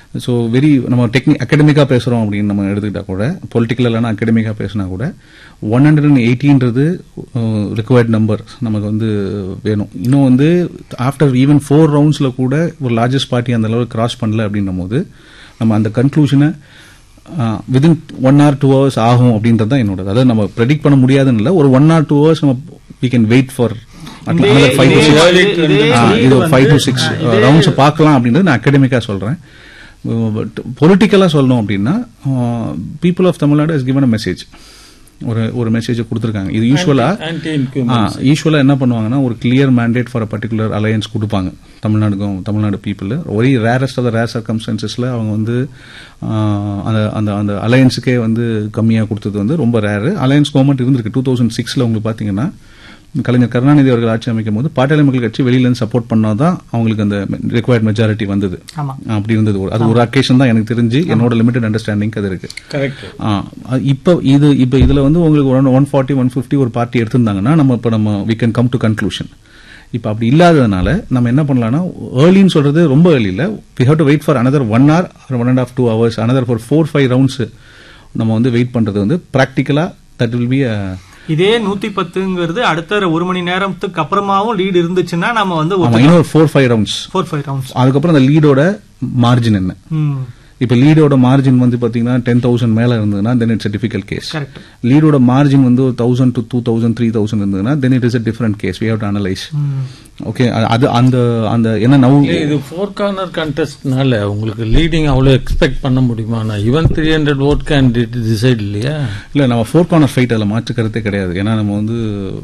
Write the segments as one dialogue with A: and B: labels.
A: So very நம்ம technique அகடமிக்காக பேசுகிறோம் அப்படின்னு நம்ம எடுத்துக்கிட்டா கூட பொலிட்டிக்கல் இல்லைனா அகடமிக்காக பேசினா கூட ஒன் ஹண்ட்ரட் அண்ட் எயிட்டின்றது ரிக்வயர்ட் நம்பர் நமக்கு வந்து வேணும் இன்னும் வந்து ஆஃப்டர் ஈவன் ஃபோர் ரவுண்ட்ஸில் கூட ஒரு லார்ஜஸ்ட் பார்ட்டி அந்த அளவுக்கு கிராஸ் பண்ணல அப்படின்னும் போது நம்ம அந்த கன்க்ளூஷனை within one or two hours ஆகும் அப்படின்றது தான் என்னோட அதாவது நம்ம ப்ரெடிக்ட் பண்ண முடியாதுன்னு இல்லை ஒரு ஒன் ஆர் டூ ஹவர்ஸ் நம்ம we can wait for five to six இது ஃபைவ் டு சிக்ஸ் ரவுண்ட்ஸ் பார்க்கலாம் அப்படின்றது நான் அகடமிக்காக சொல்றேன் பட் பொலிட்டிக்கலாக சொல்லணும் அப்படின்னா people of Tamil Nadu is given a message ஒரு ஒரு மெசேஜை கொடுத்துருக்காங்க இது யூஸ்வலா
B: ஆன்டி இன்குமென்ஸ்
A: யூஸ்வலா என்ன பண்ணுவாங்கன்னா ஒரு clear mandate for a particular alliance கொடுப்பாங்க தமிழ்நாடுக்கும் தமிழ்நாடு பீப்புள் ஒரே ரேரஸ்ட் ஆஃப் ரேர் சர்க்கம்ஸ்டன்சஸ்ல அவங்க வந்து ஆஹ், அந்த அந்த அந்த அலையன்ஸுக்கே வந்து கம்மியாக கொடுத்தது வந்து ரொம்ப ரேரு அலையன்ஸ் கவர்மெண்ட் இருந்திருக்கு டூ தௌசண்ட் சிக்ஸில் உங்களுக்கு பார்த்தீங்கன்னா கலைஞர் கருணாநிதி அவர்கள் ஆட்சி அமைக்கும் போது பாட்டாளி மக்கள் கட்சி வெளியில இருந்து சப்போர்ட் பண்ணாதான் அவங்களுக்கு அந்த ரிக்வயர்ட் மெஜாரிட்டி வந்தது
C: ஆமா
A: அப்படி இருந்தது ஒரு- அது ஒரு அக்கேஷன் தான் எனக்கு தெரிஞ்சு என்னோட லிமிடெட் அண்டர்ஸ்டாண்டிங் அது இருக்கு
B: கரெக்ட்
A: ஆ, அ- இப்ப இது இப்ப இதுல வந்து உங்களுக்கு one one forty one fifty ஒரு பார்ட்டி எடுத்திருந்தாங்கன்னா நம்ம இப்ப நம்ம we can come to conclusion இப்ப அப்படி இல்லாததுனால நம்ம என்ன பண்ணலாம்னா ஏர்லின்னு சொல்றது ரொம்ப ஏர்லி இல்ல we have to wait for another one hour one and half two hours another for four five rounds நம்ம வந்து வெயிட் பண்றது வந்து ப்ராக்டிக்கலா தட் வில் பி
C: இதே நூத்தி பத்துங்கிறது அடுத்த ஒரு மணி நேரத்துக்கு அப்புறமாவும் லீடு இருந்துச்சுன்னா நம்ம வந்து
A: ஆமா இன்னொரு four five rounds
C: four five rounds
A: அதுக்கப்புறம் அந்த லீடோட மார்ஜின் என்ன
C: ம்
A: இப்ப லீடோட மார்ஜின் வந்து பாத்தீங்கன்னா டென் தௌசண்ட் மேல இருந்ததுன்னா then it's difficult case
C: correct
A: லீடோட மார்ஜின் வந்து thousand to two thousand three thousand இருந்ததுன்னா then it is a different case we have to analyse okay அது அந்த அந்த என்ன நவ்
B: இது ஃபோர் கார்னர் கண்டெஸ்ட்னால உங்களுக்கு லீடிங் அவ்வளவு எக்ஸ்பெக்ட் பண்ண முடியுமா நான் even three hundred vote candidate decide இல்லையா
A: இல்ல நம்ம ஃபோர் கார்னர் ஃபைட் அதில் மாற்று கருத்தே கிடையாது ஏன்னா நம்ம வந்து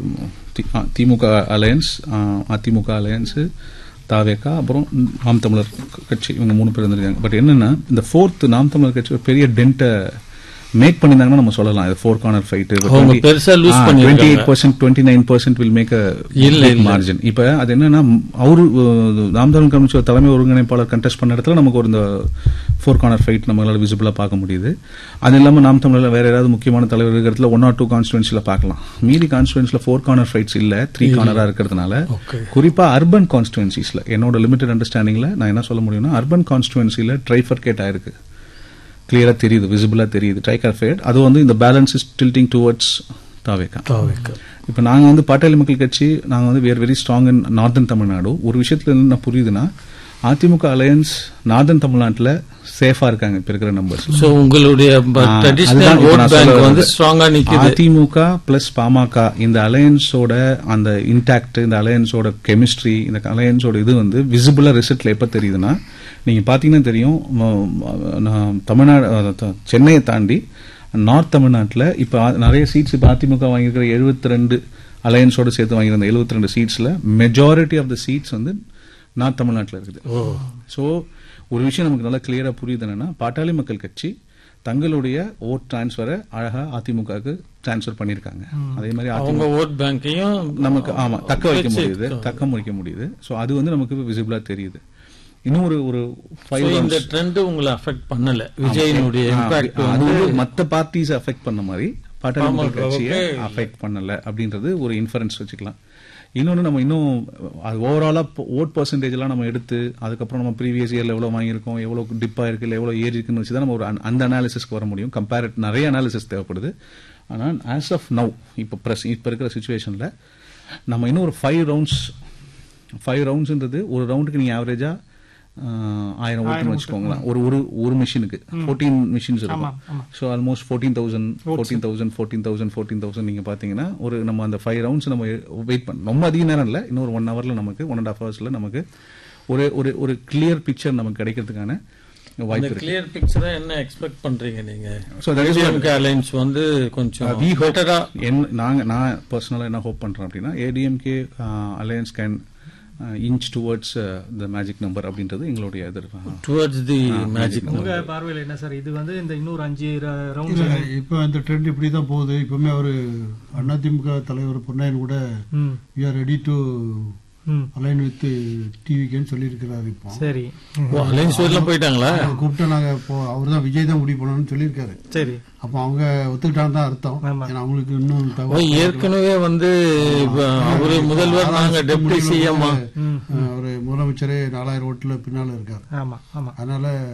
A: தி- ஆ, திமுக அலையன்ஸ் அதிமுக அலையன்ஸ் தாவேக்கா அப்புறம் நாம் தமிழர் கட்சி இவங்க மூணு பேர் இருந்திருக்காங்க பட் என்னன்னா இந்த ஃபோர்த் நாம் தமிழர் கட்சி ஒரு பெரிய டென்ட்டை மேக் பண்ணியிருந்தாங்கன்னா நம்ம சொல்லலாம் இது ஃபோர் கார்னர் ஃபைட்
B: அவங்க பெருசா lose
A: டுவெண்ட்டி
B: பண்ணிருக்காங்க.
A: Eight percent twenty nine percent will make
B: இல்ல, இல்ல.
A: மார்ஜின் இப்ப அது என்னன்னா ம், அவரு அஹ், நாம் தமிழ் கமிஷன் தலைமை ஒருங்கிணைப்பாளர் கண்டெஸ்ட் பண்ண இடத்துல நமக்கு ஒரு இந்த ஃபோர் கார்னர் ஃபைட் நம்மளால விசிபிளா பார்க்க முடியுது அது இல்லாம நாம் தமிழ்ல வேற ஏதாவது முக்கியமான தலைவர் இருக்கிற இடத்துல ஒன் ஆர் டூ கான்ஸ்டுவன்சில பார்க்கலாம் மீதி கான்ஸ்டுவன்சில ஃபோர் கார்னர் ஃபைட்ஸ் இல்ல த்ரீ கார்னரா இருக்கிறதுனால
B: ஓகே
A: குறிப்பா அர்பன் கான்ஸ்டுவன்சிஸ்ல என்னோட லிமிடெட் அண்டர்ஸ்டாண்டிங்ல நான் என்ன சொல்ல முடியும்னா அர்பன் கான்ஸ்டுவன்சில ட்ரைஃபர்கேட் ஆயிருக்கு கிளியரா தெரியுது விசிபிளா தெரியுது ட்ரைகார்ஃபேட் அது வந்து இந்த பேலன்ஸ் இஸ் டில்டிங் டுவர்ட்ஸ் தாவேக்கா இப்போ நாங்கள் வந்து பாட்டாளி மக்கள் கட்சி நாங்கள் வந்து we're very strong in northern Tamil Nadu ஒரு விஷயத்துல என்ன புரியுதுன்னா அதிமுக அலையன்ஸ் நார்தன் தமிழ்நாட்டில் சேஃபா இருக்காங்க இப்போ இருக்கிற நம்பர்ஸ்
B: சோ உங்களுடைய
A: அதுதான்
B: ட்ரெடிஷனல்
A: இப்ப
B: ஓட்
A: நான் சொல்ல
B: பேங்க் வந்து
A: வர்றது.
B: ஸ்ட்ராங்கா நிக்குது
A: அதிமுக பிளஸ் பாமக இந்த அலையன்ஸோட அந்த இன்டாக்ட் இந்த அலையன்ஸோட கெமிஸ்ட்ரி இந்த அலையன்ஸோட இது வந்து விசிபிளா ரிசல்ட்ல எப்ப தெரியுதுன்னா நீங்க பாத்தீங்கன்னா தெரியும் ம- ம- நான் தமிழ்நாடு அஹ், த- சென்னையை தாண்டி நார்த் தமிழ்நாட்டில் இப்போ நிறைய சீட்ஸ் இப்போ அதிமுக வாங்கியிருக்கிற 72 ரெண்டு அலையன்ஸோட சேர்த்து வாங்கியிருந்த 72 ரெண்டு சீட்ஸ்ல மெஜாரிட்டி ஆஃப் த சீட்ஸ் வந்து நார்த் தமிழ்நாட்டில் இருக்குது ஸோ ஒரு விஷயம் நமக்கு நல்லா கிளியரா புரியுது என்னன்னா பாட்டாளி மக்கள் கட்சி தங்களுடைய ஓட் டிரான்ஸ்ஃபரை அழகா அதிமுகவுக்கு டிரான்ஸ்ஃபர் பண்ணியிருக்காங்க அதே மாதிரி அதிமுக
B: அவங்க ஓட் பேங்கையும்
A: நமக்கு ஆமா தக்க வைக்க முடியுது தக்க முடிக்க முடியுது ஸோ அது வந்து நமக்கு விசிபிளா தெரியுது இன்னும் ஒரு ஒரு ஃபைவ்
B: So, இந்த ட்ரெண்ட் உங்களை அஃபெக்ட் பண்ணல விஜயினுடைய இம்பாக்ட்
A: அது வந்து மத்த பார்ட்டிஸ் அஃபெக்ட் பண்ண மாதிரி பாட்டாளி மக்கள்
B: பாமக
A: கட்சியை
B: வுக்கு
A: அஃபெக்ட் பண்ணல அப்படின்றது ஒரு இன்ஃபரன்ஸ் வச்சுக்கலாம் இன்னொன்னு நம்ம இன்னும் அது ஓவராலா ஓட் பர்சன்டேஜ் எல்லாம் நம்ம எடுத்து அதுக்கப்புறம் நம்ம ப்ரீவியஸ் இயர்ல எவ்வளவு வாங்கியிருக்கோம் எவ்வளவு டிப் ஆயிருக்கு இல்ல எவ்வளவு ஏறி இருக்குன்னு வச்சு தான் நம்ம ஒரு அந்த- அந்த அனாலிசிஸ்க்கு வர முடியும் கம்பேரட் நிறைய அனாலிசிஸ் தேவைப்படுது ஆனால் ஆஸ் ஆஃப் நவ் இப்போ ப்ரெஸ் இப்போ இருக்கிற சுச்சுவேஷன்ல நம்ம இன்னும் ஒரு ஃபைவ் ரவுண்ட்ஸ் ஃபைவ் ரவுண்ட்ஸ்ன்றது ஒரு ரவுண்டுக்கு நீங்க ஆவரேஜா ஆயிரம் ஓட்டுன்னு வச்சுக்கோங்களேன் ஒரு ஒரு ஒரு மிஷினுக்கு ஃபோர்டீன் மிஷின்ஸ் இருக்கும் so almost fourteen thousand fourteen thousand fourteen thousand fourteen thousand நீங்க பாத்தீங்கன்னா ஒரு நம்ம அந்த ஃபைவ் ரவுண்ட்ஸ் நம்ம வெயிட் பண்ண ரொம்ப அதிக நேரம் இல்லை இன்னொரு ஒன் ஹவர்ல நமக்கு ஒன் அண்ட் ஹாஃப் ஹவர்ஸ்ல நமக்கு ஒரு ஒரு ஒரு கிளியர் பிக்சர் நமக்கு கிடைக்கிறதுக்கான
B: இந்த
A: வாய்ப்பு இருக்கு
B: கிளியர் பிக்சரா என்ன எக்ஸ்பெக்ட் பண்றீங்க நீங்க
A: So that is what-
B: alliance வந்து கொஞ்சம்
A: வி ஹோப்
B: better-ஆ
A: என் நாங்க நான் பர்சனலா என்ன ஹோப் பண்றேன் அப்படின்னா ADMK alliance can inch towards the magic number அப்படின்றது எங்களுடைய எதிர்ப்பு
B: டுவர்ட்ஸ் தி மேஜிக்
C: உங்க பார்வையில் என்ன சார் இது வந்து இந்த இன்னொரு அஞ்சு ரவுண்ட்
D: இல்ல, இப்ப இந்த ட்ரெண்ட் இப்படி தான் போகுது இப்பவுமே அவரு அதிமுக தலைவர் பொன்னையன் கூட
C: ம்
D: வி ஆர் ரெடி டு
C: ம்
D: அலைன் வித் டிவிக்கேன்னு சொல்லியிருக்கிறாரு இப்போ
C: சரி
B: அலைன்ஸ் வரலாம் போயிட்டாங்களா
D: அவரை கூப்பிட்டு நாங்க இப்போ அவர் தான் விஜய் தான் முடிவு பண்ணணும்னு சொல்லியிருக்காரு
C: சரி
D: அப்போ அவங்க ஒத்துக்கிட்டான்னு தான் அர்த்தம்
C: ஆமா.
D: ஏன்னா அவங்களுக்கு இன்னும்
B: ஓ,
D: தகவல்
B: ஏற்கனவே வந்து இப்ப அவரு முதல்வர் நாங்க டெப்டி சிஎம்
D: ஒரு முதலமைச்சரே நாலாயிரம் ஓட்டுல பின்னால இருக்காரு
C: ஆமா ஆமா
D: அதனால